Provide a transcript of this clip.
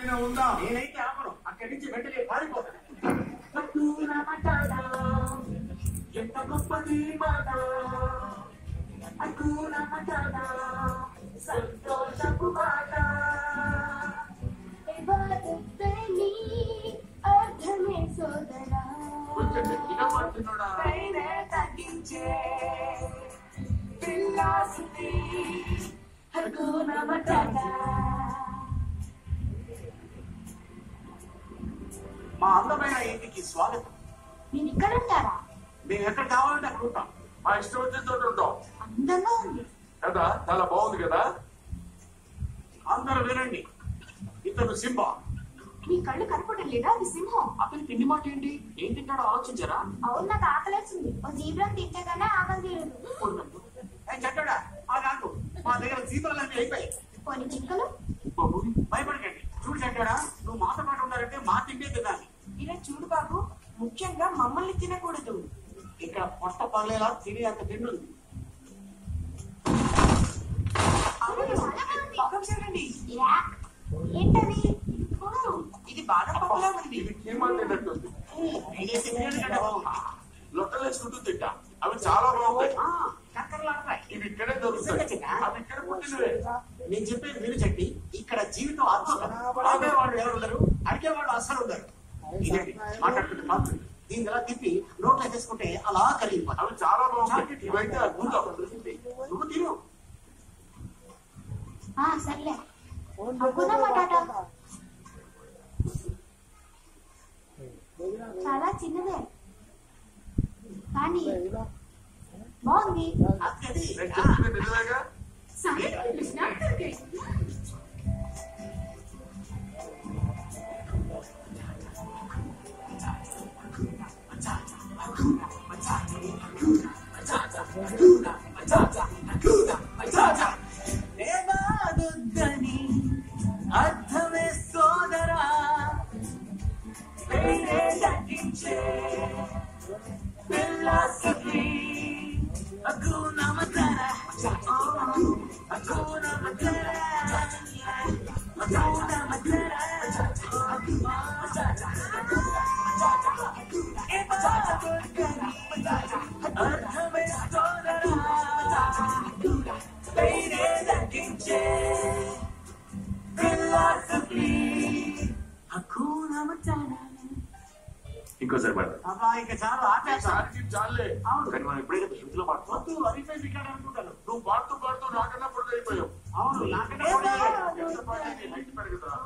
ఆపిన ఉందా నేనైతే ఆపను అక్కడి నుంచి వెంటనే పారిపోతాను ఎంత గొప్పది మాట అకున మటాన సంతోషపు మాట ఇవ్వదుద్దని అర్థమే సోదరా కొంచెం గట్టిగా పడుతున్నాడా పైనే తగ్గించే ఫిలాసఫీ అకున మటాన మా అందమైన ఇంటికి స్వాగతం మీరు ఇక్కడ ఉంటారా మేము ఎక్కడ కావాలంటే అక్కడ ఉంటాం మా ఇష్టం వచ్చిన చోట ఉంటాం అందంగా ఉంది కదా చాలా బాగుంది కదా అందరూ వినండి ఇతను సింబా మీ కళ్ళు కనపడడం లేదా అది సింహం అతని తిండి మాట ఏంటి ఏం తింటాడో ఆలోచించారా అవును నాకు ఆకలేస్తుంది ఓ జీబ్రం తింటే కన్నా ఆకలి తీరదు ఏ చెడ్డడా మా నాకు మా దగ్గర జీతాలన్నీ అయిపోయాయి కొన్ని జింకలు భయపడకండి చూడు చెడ్డడా నువ్వు మాతో పాటు ఉన్నారంటే మా తిండే తినాలి ఇలా చూడు బాబు ముఖ్యంగా మమ్మల్ని తినకూడదు ఇక్కడ పొట్ట పగలేలా తినే అంత తిండి ఉంది అవును పక్కకు చూడండి యాక్. ఏంటది అవును, ఇది బాగా పక్కలా ఉంది ఇది కీమా తిన్నట్టుంది నేనైతే తినేది కంటే బాగుంది. లొట్టలేసి చుట్టూ తింటా అవి చాలా బాగుంటాయి ఆ, కక్కర్లాడతాయి. ఇవి ఇక్కడే దొరుకుతాయి అవి ఇక్కడ పుట్టినవే నేను చెప్పేది విను చెట్టి ఇక్కడ జీవితం అద్భుతం ఆగేవాళ్ళు ఎవరు ఉండరు అడిగేవాళ్ళు అస్సలు ఉండరు ఇదండి మాట్లాడుతుంటే మాత్రం దీన్ని ఇలా తిప్పి నోట్లో చేసుకుంటే అలా కరిగిపోతాం అవి చాలా బాగుంటాయి ఇవైతే అద్భుతం నువ్వు తిను ఆ సర్లే అక్కున మటాటా చాలా చిన్నదే కానీ బాగుంది అది నేను చెప్పింది నిజమేగా ఏమాదుద్దని అర్థమే సోదరా వేరే దట్టించే ఫిలాసఫీ అకున మతాన అకున మతాన అకున మతాన అర్థమే సోదరా వేరే దట్టించే ఫిలాసఫీ అకున మతాన ఇంకోసారి పడతా అబ్బా ఇంకా చాలా ఆపేస్తా సారికి చాలే అవును. కానీ మనం ఎప్పుడైతే శృతిలో పాడుతాం వద్దు అరిఫై రికార్డ్ అనుకుంటాను నువ్వు పాడుతూ పాడుతూ నాకన్నా పొడి అయిపోయావు అవును నాకన్నా ఎంత కూడా పాడైంది హైట్ పెరుగుతా